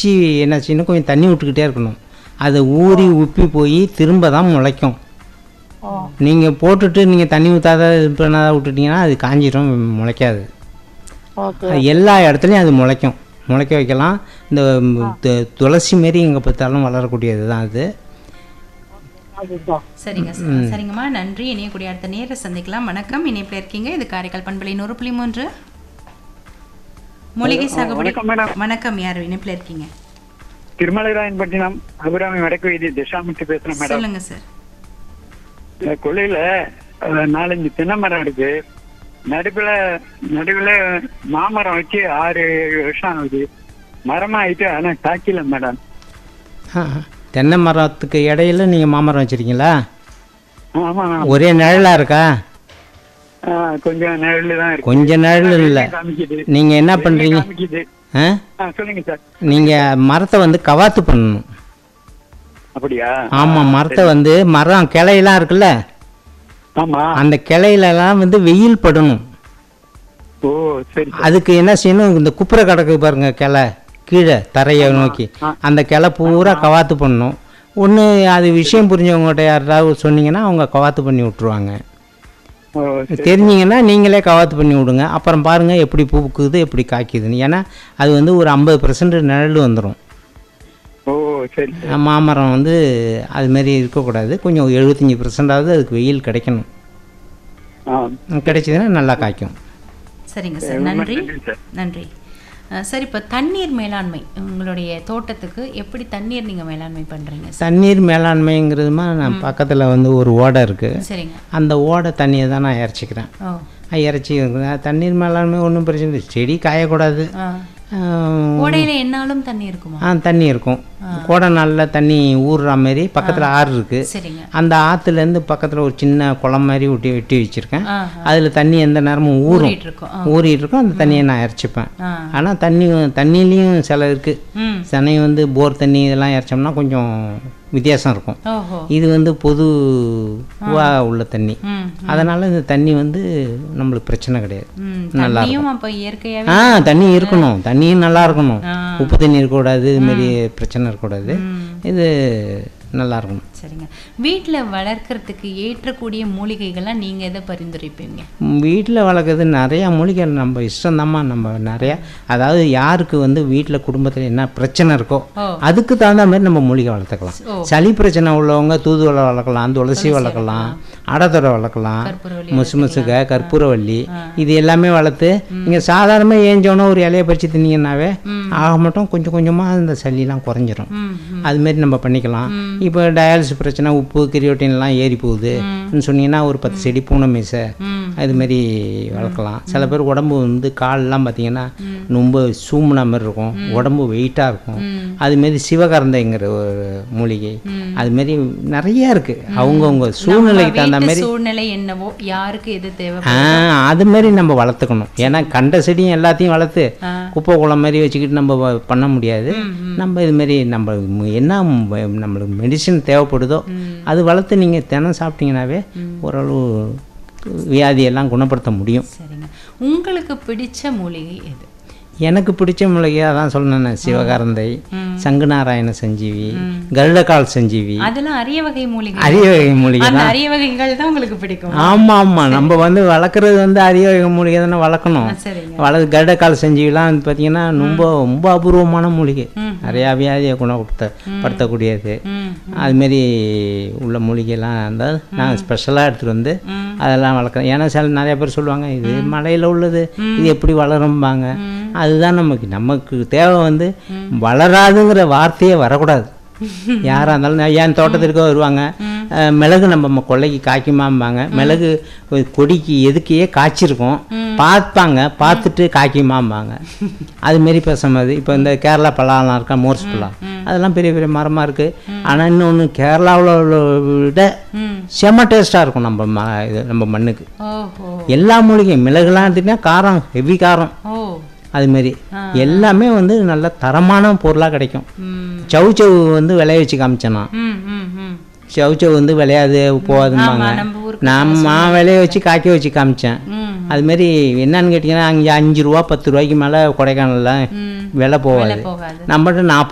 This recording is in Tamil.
வச்சு என்ன செய்யணும் கொஞ்சம் தண்ணி விட்டுக்கிட்டே இருக்கணும் அது ஊறி உப்பி போய் திரும்ப தான் முளைக்கும் ஓ நீங்கள் போட்டுட்டு நீங்கள் தண்ணி ஊற்றாத இது பண்ணாத விட்டுட்டீங்கன்னா அது காஞ்சிரும் முளைக்காது ஓகே அது எல்லா இடத்துலையும் அது முளைக்கும் முளைக்க வைக்கலாம் இந்த ம், து- துளசி மாரி எங்கே பார்த்தாலும் வளரக்கூடியது தான் அது ஓகே சார் சரிங்க சார் சரிங்கம்மா நன்றி இணையக்கூடிய அடுத்த நேர சந்திக்கலாம் வணக்கம் இணைப்பில் இருக்கீங்க இது காரைக்கால் பண்பலை நூறு புள்ளி மூன்று மூலிகை சாகுபடி வணக்கம் மேடம் வணக்கம் யார் இணைப்பில் இருக்கீங்க திருமலைராயன்பட்டினம் அபிராமி வடக்கு வீதி திசாமிட்டு பேசுறேன் மேடம் சொல்லுங்க சார் இந்த கொள்ளையில அஹ், நாலஞ்சு தென்னை மரம் இருக்கு நடுவுல நடுவுல மாமரம் வச்சு ஆறு ஏழு வருஷம் ஆகுது மரமா ஆயிட்டு ஆனா காய்க்கல மேடம் ஆ, தென்னை மரத்துக்கு இடையில நீங்கள் மாமரம் வச்சுருக்கீங்களா ஆமா ஒரே நிழலாக இருக்கா ஆஹ், கொஞ்சம் நிழல் தான் இருக்கு கொஞ்சம் நிழல் இல்லை காமிக்குது நீங்கள் என்ன பண்ணுறீங்க காமிக்குது ஆ ஆ, சொல்லுங்க சார் நீங்கள் மரத்தை வந்து கவாத்து பண்ணணும் அப்படியா ஆமாம் மரத்தை வந்து மரம் கிளையெல்லாம் இருக்குல்ல ஆமா அந்த கிளையிலலாம் வந்து வெயில் படணும் ஓ சரி சரி. அதுக்கு என்ன செய்யணும் இந்த குப்புரை கிடக்கு பாருங்க கிளை கீழே தரையை நோக்கி அந்த கிளை பூரா கவாத்து பண்ணணும் ஒன்று அது விஷயம் புரிஞ்சவங்ககிட்ட யாராவது சொன்னீங்கன்னா அவங்க கவாத்து பண்ணி விட்ருவாங்க ஓ சரி. தெரிஞ்சீங்கன்னா நீங்களே கவாத்து பண்ணி விடுங்க அப்புறம் பாருங்கள் எப்படி பூக்குது எப்படி காய்க்குதுன்னு ஏன்னா அது வந்து ஒரு ஐம்பது பர்சன்ட் நிழல் வந்துடும் ஓ சரி சரி. மாமரம் வந்து அது மாதிரி இருக்கக்கூடாது கொஞ்சம் எழுபத்தஞ்சி பர்சன்டாவது அதுக்கு வெயில் கிடைக்கணும் ஆ கிடைச்சதுன்னா நல்லா காய்க்கும் சரிங்க சார் நன்றி நன்றி சார். நன்றி அஹ், சார் இப்போ தண்ணீர் மேலாண்மை உங்களுடைய தோட்டத்துக்கு எப்படி தண்ணீர் நீங்கள் மேலாண்மை பண்ணுறீங்க சார் தண்ணீர் மேலாண்மைங்கிறதுமா நான் பக்கத்தில் வந்து ஒரு ஓடை இருக்குது சரிங்க அந்த ஓடை தண்ணியை தான் நான் இறச்சிக்கிறேன் ஓ இறச்சி தண்ணீர் மேலாண்மை ஒன்றும் பிரச்சனை இல்லை செடி காயக்கூடாது ஆ ஆஹ், ஓடையில என்னாலும் தண்ணி இருக்குமா ஆ தண்ணி இருக்கும் கோடை நாளில் தண்ணி ஊறுற மாதிரி பக்கத்தில் ஆறு இருக்குது சரிங்க அந்த ஆற்றுலேருந்து பக்கத்தில் ஒரு சின்ன குளம் மாதிரி விட்டி வெட்டி வச்சுருக்கேன் ஆ அதில் தண்ணி எந்த நேரமும் ஊறும் ஊறிட்டு இருக்கோம் ஆ. ஊறிட்டு இருக்கும் அந்த தண்ணியை நான் இறச்சிப்பேன் ஆ ஆனால் தண்ணி தண்ணிலையும் சில இருக்குது ம் சென்னை வந்து போர் தண்ணி இதெல்லாம் இறச்சோம்னா கொஞ்சம் வித்தியாசம் இருக்கும் ஓஹோ இது வந்து பொதுவா உள்ள தண்ணி ம் அதனால் இந்த தண்ணி வந்து நம்மளுக்கு பிரச்சனை கிடையாது ம் தண்ணியும் அப்போ இயற்கையாகவே ஆ தண்ணி இருக்கணும் தண்ணியும் நல்லா இருக்கணும் ஆ. உப்பு தண்ணி இருக்கக்கூடாது இது மாதிரி பிரச்சனை இருக்கக்கூடாது ம் இது நல்லா இருக்கணும் சரிங்க வீட்டில் வளர்க்கறதுக்கு ஏற்றக்கூடிய மூலிகைகள்லாம் நீங்கள் எதை பரிந்துரைப்பீங்க வீட்டில் வளர்க்குறது நிறையா மூலிகை நம்ம இஷ்டம்தாம்மா நம்ம நிறையா அதாவது யாருக்கு வந்து வீட்டில் குடும்பத்தில் என்ன பிரச்சனை இருக்கோ ஓ அதுக்கு தகுந்த மாதிரி நம்ம மூலிகை வளர்த்துக்கலாம் ஓ. சளி பிரச்சனை உள்ளவங்க தூதுவளை வளர்க்கலாம் துளசி வளர்க்கலாம் அடத்தொடை வளர்க்கலாம் கற்பூரவள்ளி முசு முசுக கற்பூரவள்ளி இது எல்லாமே வளர்த்து நீங்கள் சாதாரணமாக ஏஞ்சோன்னா ஒரு இலையை பறித்து தின்னீங்கன்னாவே ஆக மட்டும் கொஞ்சம் கொஞ்சமாக இந்த சளிலாம் குறைஞ்சிரும் ம் ம் அதுமாரி நம்ம பண்ணிக்கலாம் இப்போ டயாலிசிஸ் பிரச்சனை உப்பு கிரியோட்டின்லாம் ஏறி போகுதுன்னு சொன்னீங்கன்னா ஒரு பத்து செடி பூனை மீசை ம் அதுமாரி வளர்க்கலாம் சில பேர் உடம்பு வந்து கால்லாம் பார்த்தீங்கன்னா ரொம்ப சூமுன மாதிரி இருக்கும் உடம்பு வெயிட்டாக இருக்கும் அதுமாரி சிவகரந்தைங்கிற ஒரு மூலிகை அதுமாரி நிறைய இருக்குது அவங்கவுங்க சூழ்நிலைக்கு தகுந்த வீட்டு மாதிரி சூழ்நிலை என்னவோ யாருக்கு எது தேவை ஆ அது மாதிரி நம்ம வளர்த்துக்கணும் ஏன்னா கண்ட செடியும் எல்லாத்தையும் வளர்த்து ஆ. குப்பை குளம் மாதிரி வச்சுக்கிட்டு நம்ம வ- பண்ண முடியாது நம்ம இது மாதிரி நம்ம ம- என்ன ம- நம்மளுக்கு மெடிசின் தேவைப்படுதோ அது வளர்த்து நீங்கள் தினம் சாப்பிட்டீங்கன்னாவே ஓரளவு வியாதியெல்லாம் குணப்படுத்த முடியும் சரிங்க உங்களுக்கு பிடிச்ச மூலிகை எது எனக்கு பிடிச்ச மூலிகை அதான் சொன்னேன் சிவகாரந்தை சங்குநாராயண சஞ்சீவி கருடகால் சஞ்சீவி அதெல்லாம் அரிய வகை மூலிகை அரிய வகை மூலிகை அந்த அரிய வகைகள் தான் உங்களுக்கு பிடிக்கும் ஆமாம் ஆமாம் நம்ம வந்து வளர்க்குறது வந்து அரிய வகை மூலிகை தானே வளர்க்கணும் ஆ, சரிங்க வள கருடக்கால் செஞ்சிலாம் வந்து பார்த்தீங்கன்னா ரொம்ப ரொம்ப அபூர்வமான மூலிகை நிறையா வியாதியை குணப்படுத்த படுத்தக்கூடியது ம் அதுமாரி உள்ள மூலிகைலாம் இருந்தால் நான் ஸ்பெஷலாக எடுத்துகிட்டு வந்து அதெல்லாம் வளர்க்குறேன் ஏன்னா சில நிறைய பேர் சொல்லுவாங்க இது மலையில் உள்ளது இது எப்படி வளரும்பாங்க அதுதான் நமக்கு நமக்கு தேவை வந்து வளராதுங்கிற வார்த்தையே வரக்கூடாது யாராக இருந்தாலும் நான் என் தோட்டத்திற்கு வருவாங்க அஹ், மிளகு நம்ம ம- கொல்லைக்கு காய்க்குமாம்பாங்க மிளகு ஒரு கொடிக்கு எதுக்கையே காய்ச்சிருக்கும் பார்ப்பாங்க பார்த்துட்டு காய்க்குமாம்பாங்க அதுமாரி பேசும்போது இப்போ இந்த கேரளா பழம்லாம் இருக்கா மோர்ஸ் பழம் அதெல்லாம் பெரிய பெரிய மரமாக இருக்குது ஆனால் இன்னொன்று கேரளாவில் உள்ள விட ம் செம்ம டேஸ்ட்டாக இருக்கும் நம்ம ம இது நம்ம மண்ணுக்கு ஓஹோ எல்லா மூலிகையும் மிளகுலாம் எடுத்துக்கிட்டா காரம் ஹெவி காரம் ஓ அதுமாரி எல்லாமே வந்து நல்ல தரமான பொருளாக கிடைக்கும் ம் சவு சவு வந்து விளைய வச்சு காமிச்சேன் நான் ம் ம் ம் சவு சவு வந்து விளையாது போகாதும்பாங்க ஆமா, நம்ம ஊருக்கு நான் விளைய வச்சு காய்க்க வச்சு காமிச்சேன் ம் அதுமாரி என்னன்னு கேட்டிங்கன்னா அங்கே அஞ்சு ரூபா பத்து ரூபாய்க்கு மேலே கொடைக்கானலில் ம் விலை போகாது போகாது நம்மகிட்ட நாற்பது